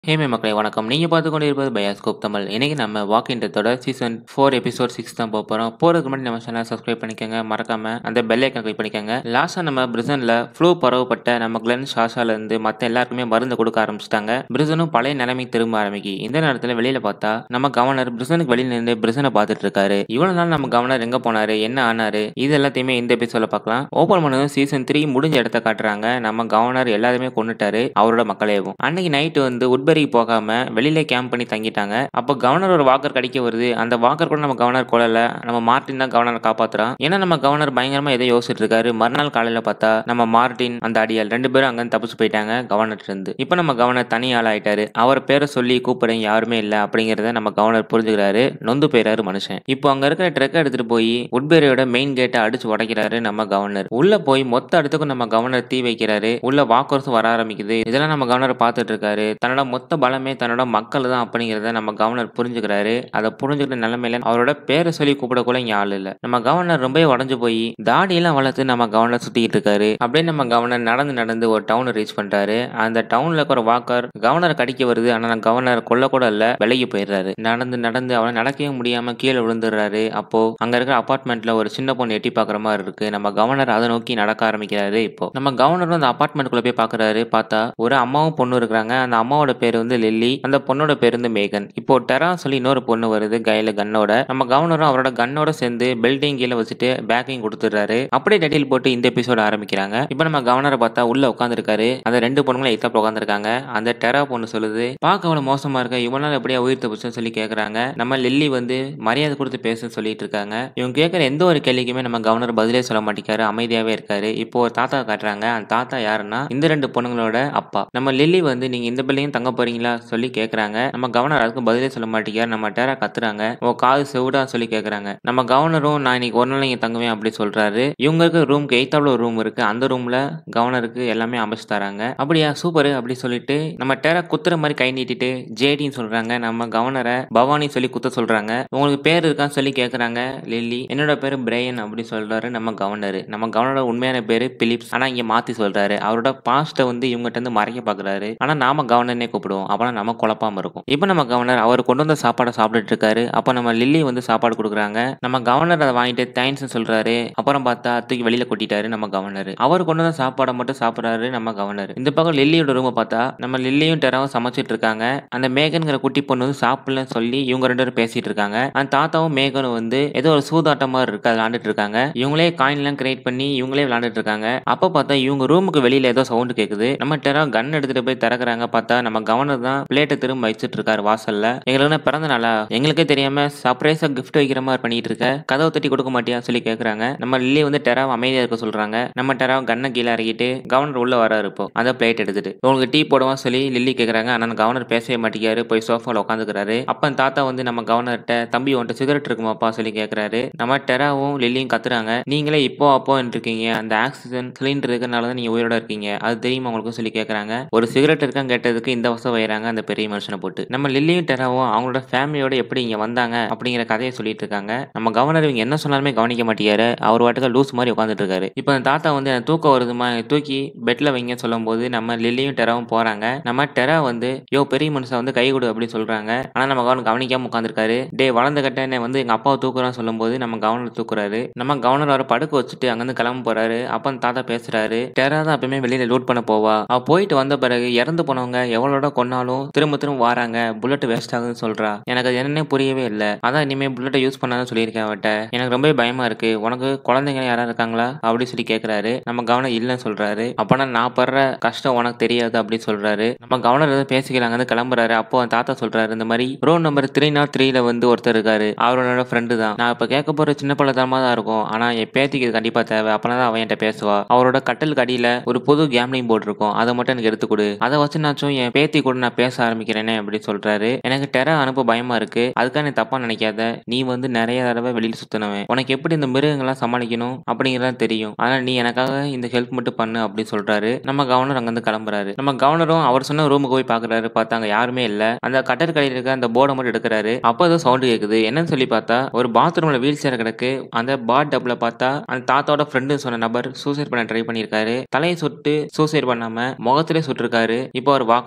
ஹேமே மக்களே வணக்கம் நீங்கள் பார்த்து கொண்டு இருப்பது பயாஸ்கோப் தமிழ் இன்னைக்கு நம்ம வாக் இன் டெத்தோட சீசன் ஃபோர் எபிசோட் சிக்ஸ் தான் போக போகிறோம் போகிறதுக்கு முன்னாடி நம்ம சேனல் சப்ஸ்கிரைப் பண்ணிக்கோங்க மறக்காம அந்த பெல் ஐக்கன் கிளிக் பண்ணிக்கோங்க லாஸ்ட்டாக நம்ம பிரிசனில் ஃப்ளூ பரவப்பட்ட நம்ம கிளென் ஷாஷாலேருந்து மற்ற எல்லாருக்குமே மருந்து கொடுக்க ஆரம்பிச்சிட்டாங்க பிரிசனும் பழைய நிலைமை திரும்ப ஆரம்பிக்கி இந்த நேரத்தில் வெளியில் பார்த்தா நம்ம கவர்னர் பிரிசனுக்கு வெளியில் நின்று பிரிசனை பார்த்துட்டு இருக்காரு இவ்வளோ நாள் நம்ம கவர்னர் எங்கே போனாரு என்ன ஆனாரு இது எல்லாத்தையுமே இந்த எபிசோட பார்க்கலாம் ஓப்பன் பண்ணதும் சீசன் த்ரீ முடிஞ்ச இடத்த காட்டுறாங்க நம்ம கவர்னர் எல்லாருமே கொண்டுட்டாரு அவரோட மக்களேவும் அன்னைக்கு நைட்டு வந்து உட்பெரிக்கு போகாம வெளியில கேம்ப் பண்ணி தங்கிட்டாங்க அப்போ கவர்னர் ஒரு வாக்கர் கடிக்க வருது அந்த வாக்கர் கூட நம்ம கவர்னர் கொள்ளல நம்ம மார்ட்டின் தான் கவர்னர் காப்பாத்துறான் ஏன்னா நம்ம கவர்னர் பயங்கரமா எதை யோசிச்சுட்டு இருக்காரு மறுநாள் காலையில பார்த்தா நம்ம மார்ட்டின் அந்த அடியால் ரெண்டு பேரும் அங்க தப்பிச்சு போயிட்டாங்க கவர்னர் இருந்து இப்போ நம்ம கவர்னர் தனி ஆள் ஆயிட்டாரு அவர் பேரை சொல்லி கூப்பிடுறேன் யாருமே இல்ல அப்படிங்கறத நம்ம கவர்னர் புரிஞ்சுக்கிறாரு நொந்து போயிறாரு மனுஷன் இப்போ அங்க இருக்கிற ட்ரெக் எடுத்துட்டு போய் உட்பேரியோட மெயின் கேட்டை அடிச்சு உடைக்கிறாரு நம்ம கவர்னர் உள்ள போய் மொத்த இடத்துக்கும் நம்ம கவர்னர் தீ வைக்கிறாரு உள்ள வாக்கர்ஸும் வர ஆரம்பிக்குது இதெல்லாம் நம்ம கவர்னர் பார்த்துட்டு இருக்காரு தன்னோட மொத்த பலமே தன்னோட மக்கள் தான் அப்படிங்கிறத நம்ம கவர்னர் புரிஞ்சுக்கிறாரு அதை புரிஞ்சுக்கிட்ட நிலைமையில அவரோட பேரை சொல்லி கூப்பிடக்கூட இங்க ஆள் இல்ல நம்ம கவர்னர் ரொம்ப உடஞ்சு போய் தாடியெல்லாம் வளர்த்து நம்ம கவர்னர் சுத்திக்கிட்டு இருக்காரு அப்படியே நம்ம கவர்னர் நடந்து நடந்து ஒரு டவுனை ரீச் பண்றாரு அந்த டவுன்ல இருக்கிற வாக்கர் கவர்னர் கடிக்க வருது ஆனா கவர்னர் கொல்ல கூட இல்ல விலகி போயிடுறாரு நடந்து நடந்து அவனை நடக்கவே முடியாம கீழே விழுந்துடுறாரு அப்போ அங்க இருக்கிற அபார்ட்மெண்ட்ல ஒரு சின்ன பொண்ணு எட்டி பாக்குற மாதிரி இருக்கு நம்ம கவர்னர் அதை நோக்கி நடக்க ஆரம்பிக்கிறாரு இப்போ நம்ம கவர்னரும் அந்த அபார்ட்மெண்ட்குள்ள போய் பாக்குறாரு பார்த்தா ஒரு அம்மாவும் பொண்ணு இருக்கிறாங்க அந்த அம்மாவோட பேர் வந்து லில்லி அந்த பொண்ணோட பேர் வந்து மேகன் இப்போ டெரா சொல்லி இன்னொரு பொண்ணு வருது கையில கன்னோட நம்ம கவர்னரும் அவரோட கன்னோட சேர்ந்து பெல்ட்டையும் கீழே வச்சுட்டு பேக்கையும் கொடுத்துடுறாரு அப்படியே டெட்டில் போட்டு இந்த எபிசோட ஆரம்பிக்கிறாங்க இப்போ நம்ம கவர்னரை பார்த்தா உள்ள உட்காந்துருக்காரு அந்த ரெண்டு பொண்ணுங்களும் எத்தாப்புல உட்காந்துருக்காங்க அந்த டெரா பொண்ணு சொல்லுது பார்க்க அவ்வளவு மோசமா இருக்க இவனால எப்படியா உயிர் தப்பிச்சுன்னு சொல்லி கேக்குறாங்க நம்ம லில்லி வந்து மரியாதை கொடுத்து பேசுன்னு சொல்லிட்டு இருக்காங்க இவங்க கேட்குற எந்த ஒரு கேள்விக்குமே நம்ம கவர்னர் பதிலே சொல்ல மாட்டேங்காரு அமைதியாவே இருக்காரு இப்போ ஒரு தாத்தா காட்டுறாங்க அந்த தாத்தா யாருன்னா இந்த ரெண்டு பொண்ணுங்களோட அப்பா நம்ம லில்லி வந்து நீங்க இந்த பிள்ளையும் தங்க போறீங்களா சொல்லி கேக்குறாங்க நம்ம கவர்னர் அதுக்கு பதிலே சொல்ல மாட்டேங்காரு நம்ம டேரா கத்துறாங்க ஓ காது செவிடா சொல்லி கேக்குறாங்க நம்ம கவர்னரும் நான் இன்னைக்கு ஒரு நாள் இங்க தங்குவேன் அப்படி சொல்றாரு இவங்களுக்கு ரூம்க்கு எய்த்தாப்ல ஒரு ரூம் இருக்கு அந்த ரூம்ல கவர்னருக்கு எல்லாமே அமைச்சு தராங்க அப்படியா சூப்பர் அப்படி சொல்லிட்டு நம்ம டேரா குத்துற மாதிரி கை நீட்டிட்டு ஜேடின்னு சொல்றாங்க நம்ம கவர்னரை பவானி சொல்லி குத்த சொல்றாங்க உங்களுக்கு பேர் இருக்கான்னு சொல்லி கேக்குறாங்க லில்லி என்னோட பேரு பிரையன் அப்படி சொல்றாரு நம்ம கவர்னர் நம்ம கவர்னரோட உண்மையான பேரு பிலிப்ஸ் ஆனா இங்க மாத்தி சொல்றாரு அவரோட பாஸ்ட வந்து இவங்ககிட்ட இருந்து மறைக்க பாக்குறாரு ஆனா நாம கவர்னர்னே கூப்பிடுவோம் அப்பனா நம்ம குழப்பாம இருக்கும் இப்போ நம்ம கவர்னர் அவர் கொண்டு வந்த சாப்பாடை சாப்பிட்டுட்டு இருக்காரு அப்ப நம்ம லில்லி வந்து சாப்பாடு கொடுக்குறாங்க நம்ம கவர்னர் அதை வாங்கிட்டு தேங்க்ஸ் சொல்றாரு அப்புறம் பார்த்தா தூக்கி வெளியில கொட்டிட்டாரு நம்ம கவர்னர் அவர் கொண்டு வந்த சாப்பாடை மட்டும் சாப்பிடுறாரு நம்ம கவர்னர் இந்த பக்கம் லில்லியோட ரூமை பார்த்தா நம்ம லில்லியும் டெராவும் சமைச்சிட்டு இருக்காங்க அந்த மேகன்கிற குட்டி பொண்ணு வந்து சாப்பிடலன்னு சொல்லி இவங்க ரெண்டு பேரும் பேசிட்டு இருக்காங்க அந்த தாத்தாவும் மேகனும் வந்து ஏதோ ஒரு சூதாட்டம் மாதிரி இருக்கு அது விளாண்டுட்டு இருக்காங்க இவங்களே காயின் எல்லாம் கிரியேட் பண்ணி இவங்களே விளாண்டுட்டு இருக்காங்க அப்ப பார்த்தா இவங்க ரூமுக்கு வெளியில ஏதோ சவுண்ட் கேக்குது நம்ம டெரா கன் எடுத்துட்டு போய் திறக்கறாங்க பார்த்தா நம்ம கவர்னர் தான் பிளேட்டை திரும்ப வச்சிட்டு இருக்காரு வாசல்ல எங்களுக்கு என்ன பிறந்த நாளா எங்களுக்கே தெரியாம சர்ப்ரைஸா கிஃப்ட் வைக்கிற மாதிரி பண்ணிட்டு இருக்க கதவை தட்டி கொடுக்க மாட்டியா சொல்லி கேக்குறாங்க நம்ம லில்லி வந்து டெராவை அமைதியா இருக்க சொல்றாங்க நம்ம டெராவை கண்ணை கீழே இறக்கிட்டு கவர்னர் உள்ள வராரு இப்போ அந்த பிளேட் எடுத்துட்டு உங்களுக்கு டீ போடுவா சொல்லி லில்லி கேக்குறாங்க ஆனா கவர்னர் பேசவே மாட்டேங்காரு போய் சோஃபால உட்காந்துக்கிறாரு அப்ப அந்த தாத்தா வந்து நம்ம கவர்னர்கிட்ட தம்பி உன்ட்ட சிகரெட் இருக்குமாப்பா சொல்லி கேக்குறாரு நம்ம டெராவும் லில்லியும் கத்துறாங்க நீங்களே இப்போ அப்போ இருக்கீங்க அந்த ஆக்சிஜன் சிலிண்டர் இருக்கனால தான் நீங்க உயிரோட இருக்கீங்க அது தெரியுமா உங்களுக்கு சொல்லி கேக்குறாங்க ஒரு சிகரெட் இருக்கான்னு கேட்டதுக்கு இந்த வருஷம் வைறாங்க அந்த பெரிய மனுஷனை போட்டு நம்ம லில்லியும் டெராவும் அவங்களோட ஃபேமிலியோட எப்படி இங்க வந்தாங்க அப்படிங்கிற கதையை சொல்லிட்டு இருக்காங்க நம்ம கவர்னர் இவங்க என்ன சொன்னாலுமே கவனிக்க மாட்டேங்காரு அவர் வாட்டுக்கு லூஸ் மாதிரி உட்காந்துட்டு இருக்காரு இப்போ அந்த தாத்தா வந்து எனக்கு தூக்கம் வருதுமா என்னை தூக்கி பெட்ல வைங்க சொல்லும் போது நம்ம லில்லியும் டெராவும் போறாங்க நம்ம டெரா வந்து யோ பெரிய மனுஷன் வந்து கை கொடு அப்படின்னு சொல்றாங்க ஆனா நம்ம கவர்னர் கவனிக்காம உட்காந்துருக்காரு டே வளர்ந்த கட்டனை வந்து எங்க அப்பாவை தூக்குறான்னு சொல்லும்போது நம்ம கவர்னர் தூக்குறாரு நம்ம கவர்னர் அவரை படுக்க வச்சுட்டு அங்கிருந்து கிளம்ப போறாரு அப்ப அந்த தாத்தா பேசுறாரு டெரா தான் எப்பவுமே வெளியில லூட் பண்ண போவா அவ போயிட்டு வந்த பிறகு இறந்து போனவங்க எவ்வளோட கொன்னாலும் திரும்ப திரும்ப வராங்க புல்லட் வேஸ்ட் ஆகுதுன்னு சொல்றா எனக்கு அது என்னன்னே புரியவே இல்லை அதான் இனிமே புல்லட்டை யூஸ் பண்ணாதான் சொல்லியிருக்கேன் அவட்ட எனக்கு ரொம்ப பயமா இருக்கு உனக்கு குழந்தைங்க யாரா இருக்காங்களா அப்படி சொல்லி கேக்குறாரு நம்ம கவனம் இல்லைன்னு சொல்றாரு அப்பனா நான் படுற கஷ்டம் உனக்கு தெரியாது அப்படின்னு சொல்றாரு நம்ம கவர்னர் ஏதோ பேசிக்கலாங்க கிளம்புறாரு அப்போ அந்த தாத்தா சொல்றாரு இந்த மாதிரி ரோட் நம்பர் த்ரீ நாட் த்ரீல வந்து ஒருத்தர் இருக்காரு அவரோட ஃப்ரெண்டு தான் நான் இப்ப கேட்க போற சின்ன பள்ளத்தனமா தான் இருக்கும் ஆனா என் பேத்திக்கு இது கண்டிப்பா தேவை அப்பனா தான் அவன் என்கிட்ட பேசுவா அவரோட கட்டலுக்கு அடியில ஒரு புது கேம்லிங் போர்டு இருக்கும் அதை மட்டும் எனக்கு எடுத்து கொடு அதை வச்சு நாச்சும் என் பேத்தி கூட நான் பேச ஆரம்பிக்கிறேனே அப்படி சொல்றாரு எனக்கு டெரா அனுப்ப பயமா இருக்கு அதுக்காக நீ தப்பா நினைக்காத நீ வந்து நிறைய தடவை வெளியில சுத்தினவன் உனக்கு எப்படி இந்த மிருகங்கள்லாம் சமாளிக்கணும் அப்படிங்கறத தெரியும் ஆனா நீ எனக்காக இந்த ஹெல்ப் மட்டும் பண்ணு அப்படின்னு சொல்றாரு நம்ம கவர்னர் அங்கிருந்து கிளம்புறாரு நம்ம கவர்னரும் அவர் சொன்ன ரூமுக்கு போய் பாக்குறாரு பார்த்தா அங்க யாருமே இல்ல அந்த கட்டற்கடையில் இருக்க அந்த போர்டை மட்டும் எடுக்கிறாரு அப்போ ஏதோ சவுண்ட் கேக்குது என்னன்னு சொல்லி பார்த்தா ஒரு பாத்ரூம்ல வீல் சேர் கிடக்கு அந்த பாத் டப்ல பார்த்தா அந்த தாத்தாவோட ஃப்ரெண்டு சொன்ன நபர் சூசைட் பண்ண ட்ரை பண்ணியிருக்காரு தலையை சுட்டு சூசைட் பண்ணாம முகத்திலே சுட்டிருக்காரு இப்போ அவர் வாக்கரா மாறிட்டாரு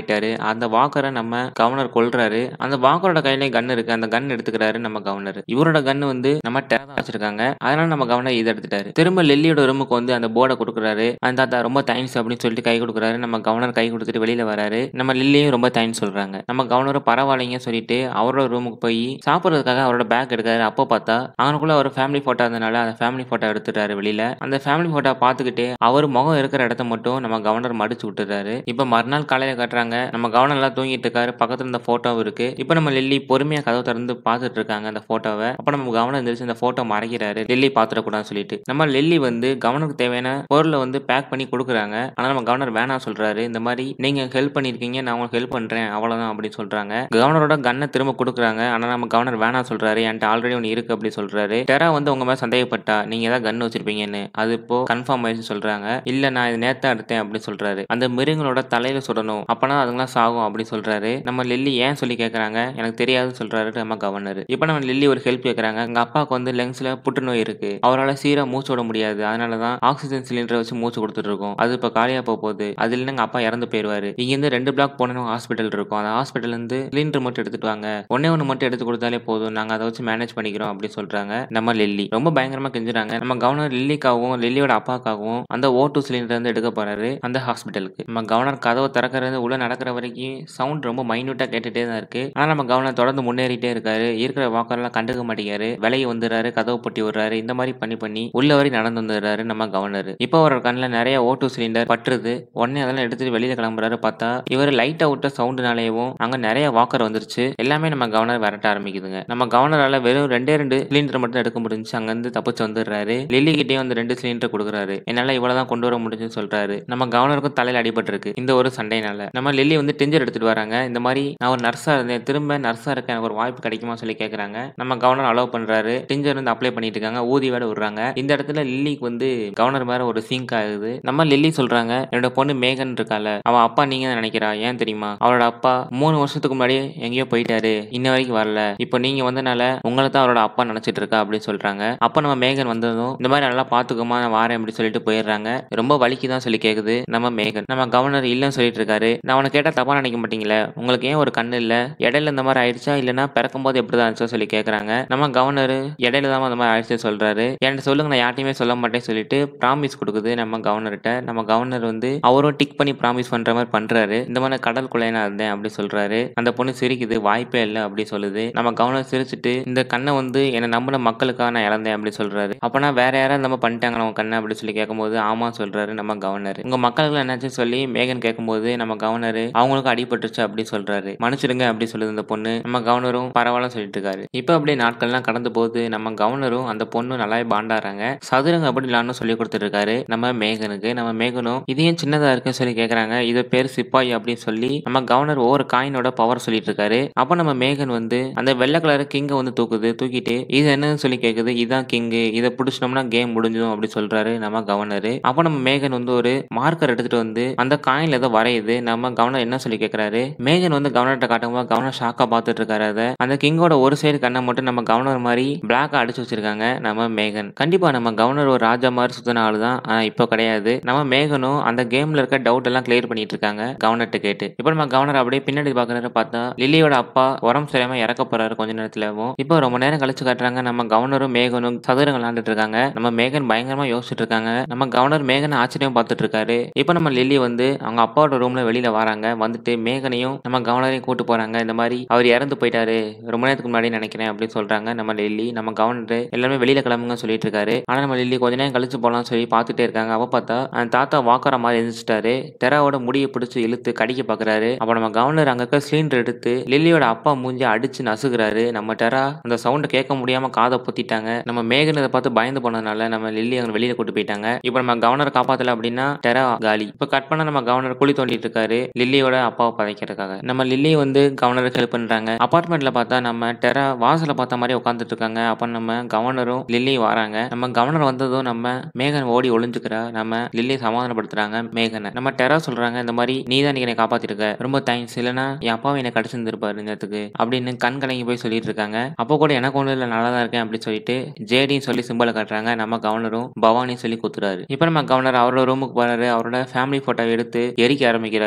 மாறிட்டாரு அந்த வாக்கரை நம்ம கவர்னர் கொல்றாரு அந்த வாக்கரோட கையிலே கன் இருக்கு அந்த கன் எடுத்துக்கிறாரு நம்ம கவர்னர் இவரோட கன் வந்து நம்ம டெரா தான் வச்சிருக்காங்க அதனால நம்ம கவர்னர் இதை எடுத்துட்டாரு திரும்ப லெல்லியோட ரூமுக்கு வந்து அந்த போர்டை கொடுக்குறாரு அந்த தாத்தா ரொம்ப தேங்க்ஸ் அப்படின்னு சொல்லிட்டு கை கொடுக்குறாரு நம்ம கவர்னர் கை கொடுத்துட்டு வெளியில வராரு நம்ம லில்லியும் ரொம்ப தேங்க்ஸ் சொல்றாங்க நம்ம கவர்னரும் பரவாயில்லைங்க சொல்லிட்டு அவரோட ரூமுக்கு போய் சாப்பிட்றதுக்காக அவரோட பேக் எடுக்காரு அப்போ பார்த்தா அவனுக்குள்ள ஒரு ஃபேமிலி போட்டோ இருந்தனால அந்த ஃபேமிலி போட்டோ எடுத்துட்டாரு வெளியில அந்த ஃபேமிலி போட்டோ பார்த்துக்கிட்டே அவர் முகம் இருக்கிற இடத்த மட்டும் நம்ம கவர்னர் மடிச்சு விட்டுறாரு இப்போ மறுநாள் காலையில காட்டுறாங்க நம்ம கவர்னர் எல்லாம் தூங்கிட்டு இருக்காரு பக்கத்துல இந்த போட்டோ இருக்கு இப்போ நம்ம லில்லி பொறுமையா கதவை திறந்து பார்த்துட்டு இருக்காங்க அந்த போட்டோவை அப்ப நம்ம கவர்னர் எந்திரிச்சு அந்த போட்டோ மறைக்கிறாரு லில்லி பாத்துடக்கூடாதுன்னு சொல்லிட்டு நம்ம லில்லி வந்து கவர்னருக்கு தேவையான பொருளை வந்து பேக் பண்ணி கொடுக்குறாங்க ஆனா நம்ம கவர்னர் வேணாம் சொல்றாரு இந்த மாதிரி நீங்க ஹெல்ப் பண்ணிருக்கீங்க நான் உங்களுக்கு ஹெல்ப் பண்றேன் அவ்வளவுதான் அப்படின்னு சொல்றாங்க கவர்னரோட கன்னை திரும்ப கொடுக்குறாங்க ஆனா நம்ம கவர்னர் வேணாம் சொல்றாரு என்கிட்ட ஆல்ரெடி ஒன்று இருக்கு அப்படி சொல்றாரு டெரா வந்து உங்க மேல சந்தேகப்பட்டா நீங்க ஏதாவது கன் வச்சிருப்பீங்கன்னு அது இப்போ கன்ஃபார்ம் ஆயிடுச்சு சொல்றாங்க இல்ல நான் இது நேத்தா எடுத்தேன் அப்படின்னு சொல்றாரு அந்த மிருகங்களோட தலையில சுடணும் அப்பனா அதுங்களாம் சாகும் அப்படி சொல்றாரு நம்ம லில்லி ஏன் சொல்லி கேக்குறாங்க எனக்கு தெரியாதுன்னு சொல்றாரு நம்ம கவர்னர் இப்போ நம்ம லில்லி ஒரு ஹெல்ப் கேக்குறாங்க எங்க அப்பாவுக்கு வந்து லங்ஸ்ல புற்றுநோய் இருக்கு அவரால் சீரா மூச்சு விட முடியாது அதனால தான் ஆக்சிஜன் சிலிண்டரை வச்சு மூச்சு கொடுத்துட்டு இருக்கோம் அது இப்போ காலியா போக போகுது அது இல்லைன்னா எங்க அப்பா இறந்து போயிருவாரு இங்க இருந்து ரெண்டு பிளாக் போனோம் ஹாஸ்பிட்டல் இருக்கும் அந்த ஹாஸ்பிட்டல் இருந்து சிலிண்டர் மட்டும் எடுத்துட்டு வாங்க ஒன்னே ஒன்று மட்டும் எடுத்து கொடுத்தாலே போதும் நாங்க அதை வச்சு மேனேஜ் பண்ணிக்கிறோம் அப்படி சொல்றாங்க நம்ம லில்லி ரொம்ப பயங்கரமா கெஞ்சுறாங்க நம்ம கவர்னர் லில்லிக்காகவும் லில்லியோட அப்பாக்காகவும் அந்த ஓ டூ சிலிண்டர் வந்து எடுக்க போறாரு அந்த ஹாஸ்பிட்டலுக்கு நம்ம கவர்னர் கதவை திறக்கிறது உள்ள நடக்கிற வரைக்கும் சவுண்ட் ரொம்ப மைன்யூட்டா கேட்டுட்டே தான் இருக்கு ஆனா நம்ம கவர்னர் தொடர்ந்து முன்னேறிட்டே இருக்காரு இருக்கிற வாக்கர்லாம் கண்டுக்க மாட்டேங்காரு விலையை வந்துடுறாரு கதவை பொட்டி விடுறாரு இந்த மாதிரி பண்ணி பண்ணி உள்ள வரை நடந்து வந்துடுறாரு நம்ம கவர்னர் இப்போ அவரோட கண்ணில் நிறைய ஓ டூ சிலிண்டர் பற்றுது உடனே அதெல்லாம் எடுத்துட்டு வெளியில கிளம்புறாரு பார்த்தா இவர் லைட்டா விட்ட சவுண்டுனாலேயும் அங்க நிறைய வாக்கர் வந்துருச்சு எல்லாமே நம்ம கவர்னர் விரட்ட ஆரம்பிக்குதுங்க நம்ம கவர்னரால வெறும் ரெண்டே ரெண்டு சிலிண்டர் மட்டும் தான் எடுக்க முடிஞ்சு அங்க இருந்து தப்பிச்சு வந்துடுறாரு லில்லி கிட்டே வந்து ரெண்டு சிலிண்டர் கொடுக்குறாரு என்னால இவ்வளவுதான் கொண்டு வர முடிஞ்சுன்னு சொல்றாரு நம்ம கவர்னருக்கும் தலையில அடிபட்டிருக்கு இந்த ஒரு சண்டைனால நம்ம லில்லி வந்து டெஞ்சர் எடுத்துட்டு வராங்க இந்த மாதிரி நான் ஒரு நர்ஸா இருந்தேன் திரும்ப நர்ஸா இருக்க எனக்கு ஒரு வாய்ப்பு கிடைக்குமா சொல்லி கேக்குறாங்க நம்ம கவர்னர் அலோவ் பண்றாரு டிஞ்சர் வந்து அப்ளை பண்ணிட்டு இருக்காங்க ஊதி வேட விடுறாங்க இந்த இடத்துல லில்லிக்கு வந்து கவர்னர் மேல ஒரு சிங்க் ஆகுது நம்ம லில்லி சொல்றாங்க என்னோட பொண்ணு மேகன் இருக்கால அவ அப்பா நீங்க தான் நினைக்கிறா ஏன் தெரியுமா அவளோட அப்பா மூணு வருஷத்துக்கு முன்னாடியே எங்கேயோ போயிட்டாரு இன்ன வரைக்கும் வரல இப்போ நீங்க வந்தனால உங்களை தான் அவரோட அப்பா நினைச்சிட்டு இருக்கா அப்படின்னு சொல்றாங்க அப்ப நம்ம மேகன் வந்ததும் இந்த மாதிரி நல்லா பாத்துக்கோமா நான் வாரேன் அப்படி சொல்லிட்டு போயிடுறாங்க ரொம்ப வலிக்கு தான் சொல்லி கேக்குது நம்ம மேகன் நம்ம கவர்னர் இல்லைன்னு சொல்லிட்டு இருக்காரு நான் அவனை கேட்டா தப்பா நினைக்க மாட்டீங்களே உங்களுக்கு ஏன் ஒரு கண்ணு இல்ல இடையில இந்த மாதிரி ஆயிடுச்சா இல்லைன்னா பிறக்கும் போது எப்படிதான் இருந்துச்சா சொல்லி கேக்குறாங்க நம்ம கவர்னர் இடையில தான் அந்த மாதிரி ஆயிடுச்சு சொல்றாரு என்கிட்ட சொல்லுங்க நான் யார்ட்டையுமே சொல்ல மாட்டேன்னு சொல்லிட்டு ப்ராமிஸ் கொடுக்குது நம்ம கவர்னர்கிட்ட நம்ம கவர்னர் வந்து அவரும் டிக் பண்ணி ப்ராமிஸ் பண்ற மாதிரி பண்றாரு இந்த மாதிரி கடற்குள்ளே நான் இருந்தேன் அப்படி சொல்றாரு அந்த பொண்ணு சிரிக்குது வாய்ப்பே இல்லை அப்படி சொல்லுது நம்ம கவர்னர் சிரிச்சுட்டு இந்த கண்ணை வந்து என்னை நம்பின மக்களுக்காக நான் இழந்தேன் அப்படி சொல்றாரு அப்பனா வேற யாராவது நம்ம பண்ணிட்டாங்களா உன் கண்ணை அப்படி சொல்லி கேட்கும்போது ஆமா சொல்றாரு நம்ம கவர்னர் உங்க மக்களுக்கு என்னாச்சு சொல்லி மேகன் கேட்கும்போது நம்ம கவர்னர் அவங்களுக்கும் அடிபட்டுருச்சு அப்படி சொல்றாரு மன்னிச்சிடுங்க அப்படி சொல்லுது இந்த பொண்ணு நம்ம கவர்னரும் பரவாயில்ல சொல்லிட்டு இருக்காரு இப்போ அப்படியே நாட்கள்லாம் கடந்து போகுது நம்ம கவர்னரும் அந்த பொண்ணு நல்லாவே பாண்டாடுறாங்க சதுரங்க அப்படி விளாட்னு சொல்லி கொடுத்துட்டு இருக்காரு நம்ம மேகனுக்கு நம்ம மேகனும் இது ஏன் சின்னதா இருக்குன்னு சொல்லி கேக்குறாங்க இது பேர் சிப்பாய் அப்படின்னு சொல்லி நம்ம கவர்னர் ஒவ்வொரு காயினோட பவர் சொல்லிட்டு இருக்காரு அப்ப நம்ம மேகன் வந்து அந்த வெள்ளை கலர் கிங்க வந்து தூக்குது தூக்கிட்டு இது என்னன்னு சொல்லி கேக்குது இதான் கிங்கு இதை பிடிச்சிட்டோம்னா கேம் முடிஞ்சிடும் அப்படி சொல்றாரு நம்ம கவர்னர் அப்ப நம்ம மேகன் வந்து ஒரு மார்க்கர் எடுத்துட்டு வந்து அந்த காயின்ல ஏதோ வரையுது நம்ம கவர்னர் என்ன சொல்லி கேக்குறாரு மேகன் வந்து கவர்னர்கிட்ட காட்டும்போது கவர்னர் ஷாக்கா பார்த்துட்டு இருக்காரு அதை அந்த கிங்கோட ஒரு சைடு கண்ணை மட்டும் நம்ம கவர்னர் மாதிரி பிளாக்கா அடிச்சு வச்சிருக்காங்க நம்ம மேகன் கண்டிப்பா நம்ம கவர்னர் ஒரு ராஜா மாதிரி சுத்தின ஆளு தான் ஆனா இப்போ கிடையாது நம்ம மேகனும் அந்த கேம்ல இருக்க டவுட் எல்லாம் கிளியர் பண்ணிட்டு இருக்காங்க கவர்னர்ட்ட கேட்டு இப்போ நம்ம கவர்னர் அப்படியே பின்னாடி பாக்குறாரு பார்த்தா லில்லியோட அப்பா உரம் சரியாம இறக்க போறாரு கொஞ்ச நேரத்துலவும் இப்போ ரொம்ப நேரம் கழிச்சு காட்டுறாங்க நம்ம கவர்னரும் மேகனும் சதுரம் விளையாண்டுட்டு இருக்காங்க நம்ம மேகன் பயங்கரமா யோசிச்சுட்டு இருக்காங்க நம்ம கவர்னர் மேகன் ஆச்சரியம் பார்த்துட்டு இருக்காரு இப்போ நம்ம லில்லி வந்து அவங்க அப்பாவோட ரூம்ல வெளியில வராங்க வந்துட்டு மேகனையும் நம்ம கவர்னரையும் கூட்டு போறாங்க இந்த மாதிரி அவர் இறந்து போயிட்டாரு ரொம்ப நேரத்துக்கு முன்னாடி நினைக்கிறேன் அப்படின்னு சொல்றாங்க நம்ம லில்லி நம்ம கவர்னர் எல்லாமே வெளியில கிளம்புங்க சொல்லிட்டு இருக்காரு ஆனா நம்ம லில்லி கொஞ்ச நேரம் கழிச்சு போலாம் சொல்லி பார்த்துட்டே இருக்காங்க அவ பார்த்தா அந்த தாத்தா வாக்குற மாதிரி எழுந்திரிச்சிட்டாரு டெராவோட முடியை பிடிச்சு இழுத்து கடிக்க பாக்குறாரு அப்ப நம்ம கவர்னர் அங்க இருக்க சிலிண்டர் எடுத்து லில்லியோட அப்பா மூஞ்சி அடிச்சு நசுக்குறாரு நம்ம டெரா அந்த சவுண்டை கேட்க முடியாம காதை பொத்திட்டாங்க நம்ம மேகன் இதை பார்த்து பயந்து போனதுனால நம்ம லில்லி அங்க வெளியில கூட்டு போயிட்டாங்க இப்போ நம்ம கவர்னர் காப்பாத்தல அப்படின்னா டெரா காலி இப்போ கட் பண்ண நம்ம கவர்னர் குழி தோண்டிட்டு இருக்காரு லில்லியோட அப்பாவை பதைக்கிறதுக்காக நம்ம லில்லி வந்து கவர்னருக்கு ஹெல்ப் பண்றாங்க அபார்ட்மெண்ட்ல பார்த்தா நம்ம டெரா வாசல பார்த்த மாதிரி உட்காந்துட்டு இருக்காங்க அப்ப நம்ம கவர்னரும் லில்லியும் வராங்க நம்ம கவர்னர் வந்ததும் நம்ம மேகன் ஓடி ஒளிஞ்சுக்கிறா நம்ம லில்லியை சமாதானப்படுத்துறாங்க மேகனை நம்ம டெரா சொல்றாங்க இந்த மாதிரி நீ தான் என்னை காப்பாத்திருக்க ரொம்ப தேங்க்ஸ் இல்லைன்னா என் அப்பாவை என்னை கடிச்சிருந்திருப்பாரு நேரத்துக்கு அப்படின்னு கண் கலங்கி போய் சொல்லிட்டு இருக்காங்க அப்போ கூட எனக்கு ஒன்றும் இல்லை நல்லா தான் இருக்கேன் அப்படின்னு சொல்லிட்டு ஜேடின்னு சொல்லி சிம்பிளை காட்டுறாங்க நம்ம கவர்னரும் பவானி சொல்லி குத்துறாரு இப்போ நம்ம கவர்னர் அவரோட ரூமுக்கு போறாரு அவரோட ஃபேமிலி போட்டோ எடுத்து எரிக்க ஆரம்பிக்கிறாரு நம்ம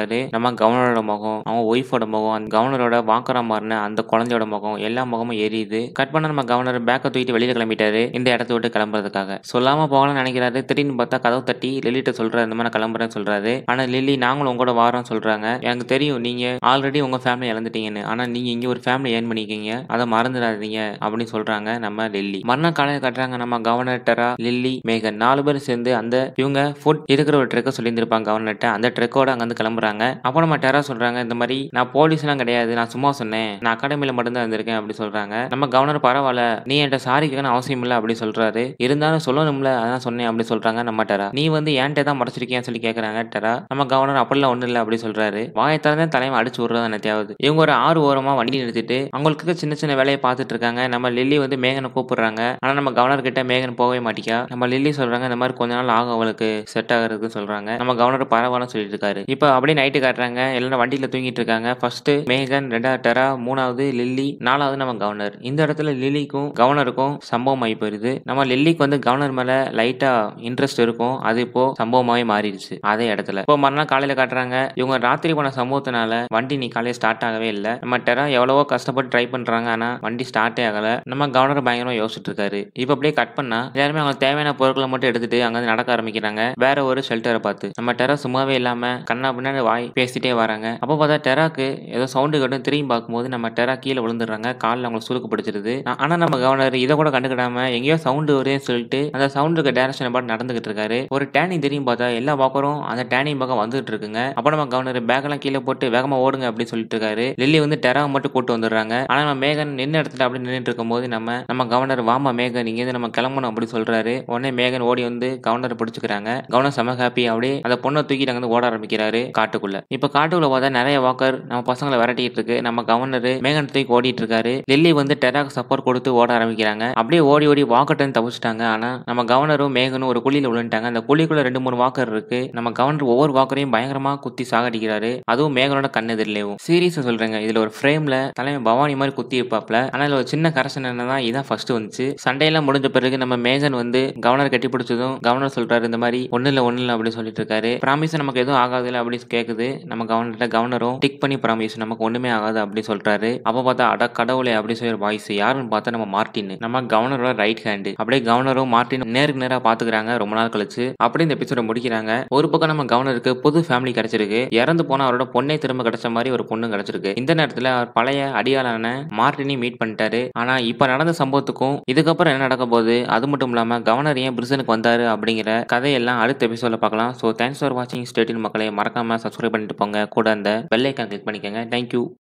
நம்ம கவர்னரோட முகம் அவங்க ஒய்ஃபோட முகம் அந்த கவர்னரோட வாக்கரா மாறின அந்த குழந்தையோட முகம் எல்லா முகமும் எரியுது கட் பண்ண நம்ம கவர்னர் பேக்கை தூக்கிட்டு வெளியில கிளம்பிட்டாரு இந்த இடத்த விட்டு கிளம்புறதுக்காக சொல்லாம போகலாம்னு நினைக்கிறாரு திடீர்னு பார்த்தா கதவு தட்டி லில்லிட்ட சொல்றாரு இந்த மாதிரி நான் கிளம்புறேன்னு சொல்றாரு ஆனா லில்லி நாங்களும் உங்களோட வாரோம் சொல்றாங்க எனக்கு தெரியும் நீங்க ஆல்ரெடி உங்க ஃபேமிலி இழந்துட்டீங்கன்னு ஆனா நீங்க இங்க ஒரு ஃபேமிலி ஏர்ன் பண்ணிருக்கீங்க அதை மறந்துடாதீங்க அப்படின்னு சொல்றாங்க நம்ம லில்லி மறுநாள் காலையில் கட்டுறாங்க நம்ம கவர்னர் டெரா லில்லி மேகன் நாலு பேர் சேர்ந்து அந்த இவங்க ஃபுட் இருக்கிற ஒரு ட்ரெக்கை சொல்லியிருந்திருப்பாங்க கவர்னர்ட்ட அந்த ட்ரெக்கோட அங்கேருந்து கிளம்புறாங்க அப்போ நம்ம டெரா சொல்றாங்க இந்த மாதிரி நான் போலீஸ்லாம் கிடையாது நான் சும்மா சொன்னேன் நான் அகாடமியில மட்டும்தான் இருந்திருக்கேன் அப்படி சொல்றாங்க நம்ம கவர்னர் பரவாயில்ல நீ என்கிட்ட சாரி கேட்கணும் அவசியம் இல்லை அப்படி சொல்றாரு இருந்தாலும் சொல்லணும்ல அதான் சொன்னேன் அப்படி சொல்றாங்க நம்ம டெரா நீ வந்து என்கிட்ட தான் மறைச்சிருக்கியான்னு சொல்லி கேட்கறாங்க டெரா நம்ம கவர்னர் அப்படிலாம் ஒன்றும் இல்லை அப்படி சொல்றாரு வாயை திறந்தே தலைமை அடிச்சு விடுறது நெத்தியாவது இவங்க ஒரு ஆறு ஓரமா வண்டி நிறுத்திட்டு அவங்களுக்கு சின்ன சின்ன வேலையை பார்த்துட்டு இருக்காங்க நம்ம லில்லி வந்து மேகனை கூப்பிடுறாங்க ஆனா நம்ம கவர்னர் கிட்ட மேகன் போகவே மாட்டிக்கா நம்ம லில்லி சொல்றாங்க இந்த மாதிரி கொஞ்ச நாள் ஆகும் அவளுக்கு செட் ஆகிறதுக்கு சொல்றாங்க நம்ம கவர்னர் பரவாயில்ல சொல்லிட்டு இருக்காரு இப்போ அப்படியே நைட்டு காட்டுறாங்க எல்லாரும் வண்டியில தூங்கிட்டு இருக்காங்க ஃபர்ஸ்ட் மேகன் ரெண்டாவது டெரா மூணாவது லில்லி நாலாவது நம்ம கவர்னர் இந்த இடத்துல லில்லிக்கும் கவர்னருக்கும் சம்பவம் ஆகி போயிருது நம்ம லில்லிக்கு வந்து கவர்னர் மேல லைட்டா இன்ட்ரெஸ்ட் இருக்கும் அது இப்போ சம்பவமாவே மாறிடுச்சு அதே இடத்துல இப்போ மறுநாள் காலையில காட்டுறாங்க இவங்க ராத்திரி போன சம்பவத்தினால வண்டி நீ காலையில ஸ்டார்ட் ஆகவே இல்லை நம்ம டெரா எவ்வளவோ கஷ்டப்பட்டு ட்ரை பண்றாங்க ஆனா வண்டி ஸ்டார்ட்டே ஆகல நம்ம கவர்னர் பயங்கரமா யோசிச்சுட்டு இருக்காரு இப்போ அப்படியே கட் பண்ணா எல்லாருமே அவங்க தேவையான பொருட்களை மட்டும் எடுத்துட்டு அங்க வந்து நடக்க ஆரம்பிக்கிறாங்க வேற ஒரு ஷெல்டரை பார்த்து நம்ம டெரா சும்மாவே இல்லாம கண்ணா பின்னாடி வாய் பேசிட்டே வராங்க அப்போ பார்த்தா டெராக்கு ஏதோ சவுண்டு கட்டும் திரும்பி பார்க்கும்போது நம்ம டெரா கீழே விழுந்துடுறாங்க காலில் அவங்களுக்கு சுருக்கு பிடிச்சிருது ஆ- ஆனா நம்ம கவர்னர் இதை கூட கண்டுக்கிடாம எங்கேயோ சவுண்டு வருதுன்னு சொல்லிட்டு அந்த சவுண்டுக்கு டேரக்ஷன் பாட்டு நடந்துகிட்டு இருக்காரு ஒரு டேனிங் திரும்பி பார்த்தா எல்லா வாக்கரும் அந்த டேனிங் பக்கம் வந்துட்டு இருக்குங்க அப்போ நம்ம கவர்னர் பேக்கெல்லாம் கீழே போட்டு வேகமா ஓடுங்க அப்படின்னு சொல்லிட்டு இருக்காரு லில்லி வந்து டெராவை மட்டும் கூட்டு வந்துடுறாங்க ஆனா நம்ம மேகன் நின்று இடத்துல அப்படி நின்றுட்டு இருக்கும்போது நம்ம நம்ம கவர்னர் வாமா மேகன் இங்க இருந்து நம்ம கிளம்பணும் அப்படி சொல்றாரு உடனே மேகன் ஓடி வந்து கவர்னர் பிடிச்சுக்கிறாங்க கவர்னர் செம ஹாப்பி அப்படியே அந்த பொண்ணை தூக்கிட்டு அங்க இருந்து ஓட ஆரம்பிக்கிறாரு காட்டுக்குள்ள இப்ப காட்டுக்குள்ள பார்த்தா நிறைய வாக்கர் நம்ம பசங்களை விரட்டிட்டு இருக்கு நம்ம கவர்னர் மேகன் தூக்கி ஓடிட்டு இருக்காரு லில்லி வந்து டெராக்கு சப்போர்ட் கொடுத்து ஓட ஆரம்பிக்கிறாங்க அப்படியே ஓடி ஓடி வாக்கர்டன் தப்பிச்சிட்டாங்க ஆனா நம்ம கவர்னரும் மேகனும் ஒரு குழியில விழுந்துட்டாங்க அந்த குழிக்குள்ள ரெண்டு மூணு வாக்கர் இருக்கு நம்ம கவர்னர் ஒவ்வொரு வாக்கரையும் பயங்கரமா குத்தி சாகடிக்கிறாரு அதுவும் மேகனோட கண்ணு எதிரிலேயும் சீரியஸா சொல்றேங்க இதுல ஒரு ஃப்ரேம்ல தலைமை பவானி மாதிரி குத்தி இருப்பாப்ல ஆனா இதுல ஒரு சின்ன கரெக்ஷன் என்னன்னா இதான் ஃபர்ஸ்ட் வந்துச்சு சண்டையெல்லாம் முடிஞ்ச பிறகு நம்ம மேகன் வந்து கவர்னர் கட்டி பிடிச்சதும் கவர்னர் சொல்றாரு இந்த மாதிரி ஒண்ணு இல்ல ஒண்ணு இல்ல அப்படின்னு சொல்லிட்டு இருக்காரு ப்ராமிஸ் நமக்கு எதுவும் ஆகாது இல்ல அப்படின்னு கேக்குது நம்ம கவர்னர்கிட்ட கவர்னரும் டிக் பண்ணி ப்ராமிஸ் நமக்கு ஒண்ணுமே ஆகாது அப்படி சொல்றாரு அப்ப பார்த்தா அட கடவுளே அப்படி சொல்லி வாய்ஸ் யாருன்னு பார்த்தா நம்ம மார்ட்டின் நம்ம கவர்னரோட ரைட் ஹேண்டு அப்படியே கவர்னரும் மார்ட்டின் நேருக்கு நேரா பாத்துக்கிறாங்க ரொம்ப நாள் கழிச்சு அப்படி இந்த எபிசோட முடிக்கிறாங்க ஒரு பக்கம் நம்ம கவர்னருக்கு புது ஃபேமிலி கிடைச்சிருக்கு இறந்து போன அவரோட பொண்ணை திரும்ப கிடைச்ச மாதிரி ஒரு பொண்ணு கிடைச்சிருக்கு இந்த நேரத்துல அவர் பழைய அடியாளான மார்ட்டினையும் மீட் பண்ணிட்டாரு ஆனா இப்ப நடந்த சம்பவத்துக்கும் இதுக்கப்புறம் என்ன நடக்க போகுது அது மட்டும் இல்லாம கவர்னர் ஏன் பிரிசனுக்கு வந்தாரு அப்படிங்கிற கதையெல்லாம் அடுத்த எபிசோட்ல பார்க்கலாம் ஸோ தேங்க்ஸ் ஃபார் வாட்சிங் ஸ்டேட்டின் மக்களை மறக்காம சப்ஸ்கிரைப் பண்ணிட்டு போங்க கூட அந்த பெல் ஐக்கான் கிளிக் பண்ணிக்கோங்க தேங்க்யூ